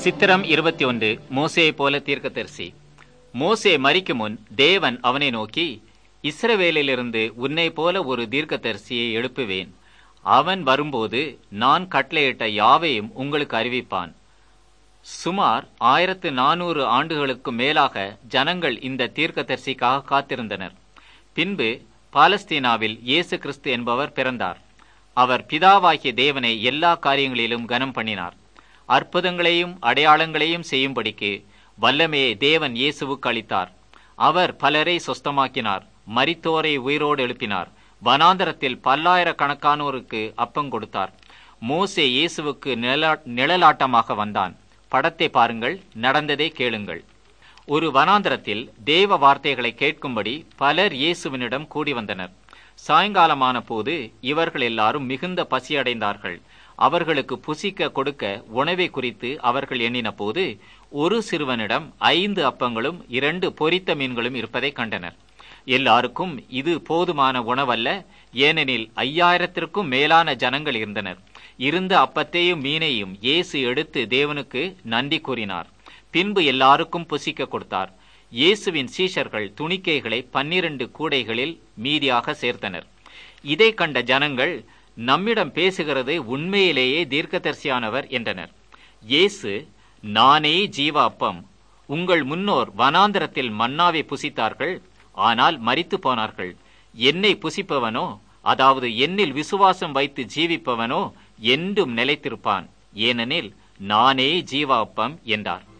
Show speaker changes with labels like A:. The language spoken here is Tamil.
A: சித்திரம் இருபத்தி ஒன்று மோசேயை போல தீர்க்கதரிசி மோசே மரிக்கும் முன் தேவன் அவனை நோக்கி இஸ்ரவேலிலிருந்து உன்னை போல ஒரு தீர்க்கதரிசியை எழுப்புவேன் அவன் வரும்போது நான் கட்டளையிட்ட யாவையும் உங்களுக்கு அறிவிப்பான் சுமார் ஆயிரத்து நானூறு ஆண்டுகளுக்கு மேலாக ஜனங்கள் இந்த தீர்க்கதரிசிக்காக காத்திருந்தனர் பின்பு பாலஸ்தீனாவில் இயேசு கிறிஸ்து என்பவர் பிறந்தார் அவர் பிதாவாகிய தேவனை எல்லா காரியங்களிலும் கனம் பண்ணினார் அற்புதங்களையும் அடையாளங்களையும் செய்யும்படிக்கு வல்லமையை தேவன் இயேசுவுக்கு அளித்தார் அவர் பலரை சொஸ்தமாக்கினார் மரித்தோரை உயிரோடு எழுப்பினார் வனாந்தரத்தில் பல்லாயிரக்கணக்கானோருக்கு அப்பம் கொடுத்தார் மோசே இயேசுவுக்கு நிழலா- நிழலாட்டமாக வந்தான் படத்தை பாருங்கள் நடந்ததை கேளுங்கள் ஒரு வனாந்தரத்தில் தேவ வார்த்தைகளை கேட்கும்படி பலர் இயேசுவினிடம் கூடி வந்தனர் சாயங்காலமான போது இவர்கள் எல்லாரும் மிகுந்த பசியடைந்தார்கள் அவர்களுக்கு புசிக்க கொடுக்க உணவை குறித்து அவர்கள் எண்ணின போது ஒரு சிறுவனிடம் ஐந்து அப்பங்களும் இரண்டு பொரித்த மீன்களும் இருப்பதை கண்டனர் எல்லாருக்கும் இது போதுமான உணவல்ல ஏனெனில் ஐயாயிரத்திற்கும் மேலான ஜனங்கள் இருந்தனர் இருந்த அப்பத்தையும் மீனையும் இயேசு எடுத்து தேவனுக்கு நன்றி கூறினார் பின்பு எல்லாருக்கும் புசிக்க கொடுத்தார் இயேசுவின் சீஷர்கள் துணிக்கைகளை பன்னிரண்டு கூடைகளில் மீதியாக சேர்த்தனர் இதை கண்ட ஜனங்கள் நம்மிடம் பேசுகிறது உண்மையிலேயே தீர்க்கதரிசியானவர் என்றனர் இயேசு நானே ஜீவ அப்பம் உங்கள் முன்னோர் வனாந்தரத்தில் மன்னாவை புசித்தார்கள் ஆனால் மரித்து போனார்கள் என்னை புசிப்பவனோ அதாவது என்னில் விசுவாசம் வைத்து ஜீவிப்பவனோ என்றும் நிலைத்திருப்பான் ஏனெனில் நானே ஜீவ அப்பம் என்றார்